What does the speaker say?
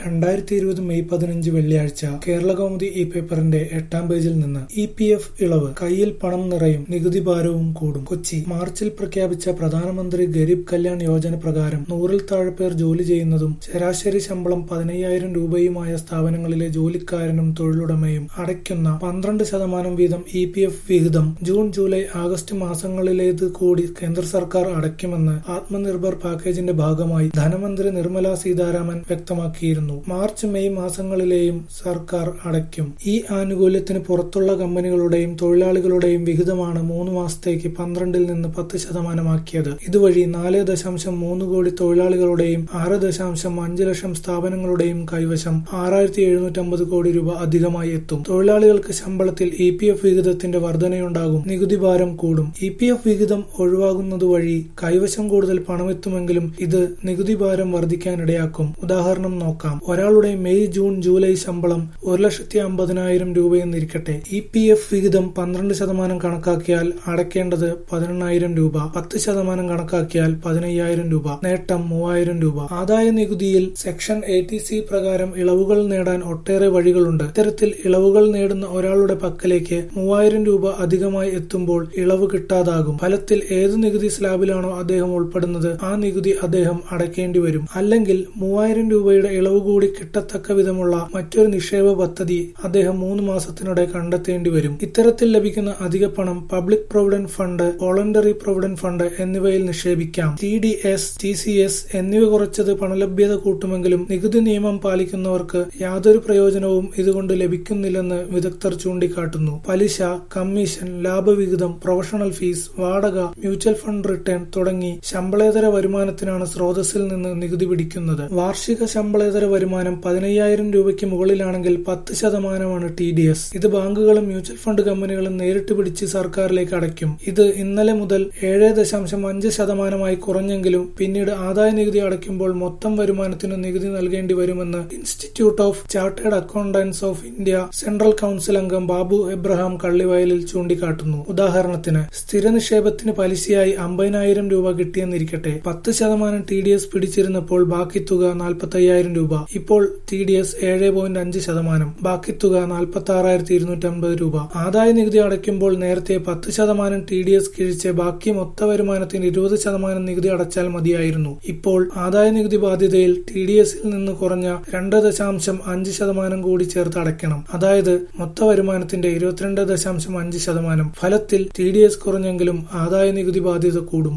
രണ്ടായിരത്തി ഇരുപത് മെയ് പതിനഞ്ച് വെള്ളിയാഴ്ച കേരളകൗമുദി ഈ പേപ്പറിന്റെ എട്ടാം പേജിൽ നിന്ന് ഇ പി എഫ് ഇളവ് കയ്യിൽ പണം നിറയും നികുതി ഭാരവും കൂടും കൊച്ചി മാർച്ചിൽ പ്രഖ്യാപിച്ച പ്രധാനമന്ത്രി ഗരീബ് കല്യാൺ യോജന പ്രകാരം നൂറിൽ താഴെ പേർ ജോലി ചെയ്യുന്നതും ശരാശരി ശമ്പളം പതിനയ്യായിരം രൂപയുമായ സ്ഥാപനങ്ങളിലെ ജോലിക്കാരനും തൊഴിലുടമയും അടയ്ക്കുന്ന പന്ത്രണ്ട് ശതമാനം വീതം ഇ പി എഫ് വിഹിതം ജൂൺ ജൂലൈ ആഗസ്റ്റ് മാസങ്ങളിലേത് കൂടി കേന്ദ്ര സർക്കാർ അടയ്ക്കുമെന്ന് ആത്മനിർഭർ പാക്കേജിന്റെ ഭാഗമായി ധനമന്ത്രി നിർമ്മല സീതാരാമൻ വ്യക്തമാക്കിയിരുന്നു മാർച്ച് മെയ് മാസങ്ങളിലെയും സർക്കാർ അടയ്ക്കും ഈ ആനുകൂല്യത്തിന് പുറത്തുള്ള കമ്പനികളുടെയും തൊഴിലാളികളുടെയും വിഹിതമാണ് മൂന്ന് മാസത്തേക്ക് പന്ത്രണ്ടിൽ നിന്ന് പത്ത് ശതമാനമാക്കിയത് ഇതുവഴി നാല് ദശാംശം മൂന്ന് കോടി തൊഴിലാളികളുടെയും ആറ് ദശാംശം അഞ്ച് ലക്ഷം സ്ഥാപനങ്ങളുടെയും കൈവശം ആറായിരത്തി എഴുന്നൂറ്റമ്പത് കോടി രൂപ അധികമായി എത്തും തൊഴിലാളികൾക്ക് ശമ്പളത്തിൽ ഇ പി എഫ് വിഹിതത്തിന്റെ വർധനയുണ്ടാകും നികുതി ഭാരം കൂടും ഇ പി എഫ് വിഹിതം ഒഴിവാകുന്നത് വഴി കൈവശം കൂടുതൽ പണമെത്തുമെങ്കിലും ഇത് നികുതി ഭാരം വർദ്ധിക്കാനിടയാക്കും ഉദാഹരണം നോക്കാം ഒരാളുടെ മെയ് ജൂൺ ജൂലൈ ശമ്പളം ഒരു ലക്ഷത്തി അമ്പതിനായിരം രൂപയെന്നിരിക്കട്ടെ ഇ പി എഫ് വിഹിതം പന്ത്രണ്ട് ശതമാനം കണക്കാക്കിയാൽ അടയ്ക്കേണ്ടത് പതിനെണ്ണായിരം രൂപ പത്ത് ശതമാനം കണക്കാക്കിയാൽ പതിനയ്യായിരം രൂപ നേട്ടം മൂവായിരം രൂപ ആദായ നികുതിയിൽ സെക്ഷൻ എ ടി സി പ്രകാരം ഇളവുകൾ നേടാൻ ഒട്ടേറെ വഴികളുണ്ട് ഇത്തരത്തിൽ ഇളവുകൾ നേടുന്ന ഒരാളുടെ പക്കലേക്ക് മൂവായിരം രൂപ അധികമായി എത്തുമ്പോൾ ഇളവ് കിട്ടാതാകും ഫലത്തിൽ ഏത് നികുതി സ്ലാബിലാണോ അദ്ദേഹം ഉൾപ്പെടുന്നത് ആ നികുതി അദ്ദേഹം അടയ്ക്കേണ്ടി വരും അല്ലെങ്കിൽ മൂവായിരം രൂപയുടെ ഇളവ് കൂടി കിട്ടത്തക്ക വിധമുള്ള മറ്റൊരു നിക്ഷേപ പദ്ധതി അദ്ദേഹം മൂന്ന് മാസത്തിനിടെ കണ്ടെത്തേണ്ടി വരും ഇത്തരത്തിൽ ലഭിക്കുന്ന അധിക പണം public provident fund voluntary provident fund എന്നിവയിൽ നിക്ഷേപിക്കാം T D S T C S എന്നിവ കുറച്ചത് പണലഭ്യത കൂട്ടുമെങ്കിലും നികുതി നിയമം പാലിക്കുന്നവർക്ക് യാതൊരു പ്രയോജനവും ഇതുകൊണ്ട് ലഭിക്കുന്നില്ലെന്ന് വിദഗ്ധർ ചൂണ്ടിക്കാട്ടുന്നു പലിശ കമ്മീഷൻ ലാഭവിഹിതം പ്രൊഫഷണൽ ഫീസ് വാടക മ്യൂച്വൽ ഫണ്ട് റിട്ടേൺ തുടങ്ങി ശമ്പളേതര വരുമാനത്തിനാണ് സ്രോതസ്സിൽ നിന്ന് നികുതി പിടിക്കുന്നത് വാർഷിക ശമ്പളേതര വരുമാനം പതിനയ്യായിരം രൂപയ്ക്ക് മുകളിലാണെങ്കിൽ പത്ത് ശതമാനമാണ് ടി ഡി എസ് ഇത് ബാങ്കുകളും മ്യൂച്വൽ ഫണ്ട് കമ്പനികളും നേരിട്ട് പിടിച്ച് സർക്കാരിലേക്ക് അടയ്ക്കും ഇത് ഇന്നലെ മുതൽ ഏഴ് ദശാംശം അഞ്ച് ശതമാനമായി കുറഞ്ഞെങ്കിലും പിന്നീട് ആദായ നികുതി അടയ്ക്കുമ്പോൾ മൊത്തം വരുമാനത്തിന് നികുതി നൽകേണ്ടി വരുമെന്ന് institute of chartered accountants of India central council അംഗം ബാബു എബ്രഹാം കള്ളിവയലിൽ ചൂണ്ടിക്കാട്ടുന്നു ഉദാഹരണത്തിന് സ്ഥിര നിക്ഷേപത്തിന് പലിശയായി അമ്പതിനായിരം രൂപ കിട്ടിയെന്നിരിക്കട്ടെ പത്ത് ശതമാനം ടി ഡി എസ് പിടിച്ചിരുന്നപ്പോൾ ബാക്കി തുക നാൽപ്പത്തി അയ്യായിരം രൂപ ഇപ്പോൾ ടി ഡി എസ് ഏഴ് പോയിന്റ് അഞ്ച് ശതമാനം ബാക്കി തുക നാൽപ്പത്തി ആറായിരത്തി ഇരുന്നൂറ്റി അമ്പത് രൂപ ആദായ നികുതി അടയ്ക്കുമ്പോൾ നേരത്തെ പത്ത് ശതമാനം ടി ഡി എസ് കിഴിച്ച് ബാക്കി മൊത്ത വരുമാനത്തിന് ഇരുപത് ശതമാനം നികുതി അടച്ചാൽ മതിയായിരുന്നു ഇപ്പോൾ ആദായ നികുതി ബാധ്യതയിൽ ടി ഡി എസിൽ നിന്ന് കുറഞ്ഞ രണ്ട് ദശാംശം അഞ്ച് ശതമാനം കൂടി ചേർത്ത് അടയ്ക്കണം അതായത് മൊത്ത വരുമാനത്തിന്റെ ഇരുപത്തിരണ്ട് ദശാംശം അഞ്ച് ശതമാനം ഫലത്തിൽ ടി ഡി എസ് കുറഞ്ഞെങ്കിലും ആദായ നികുതി ബാധ്യത കൂടും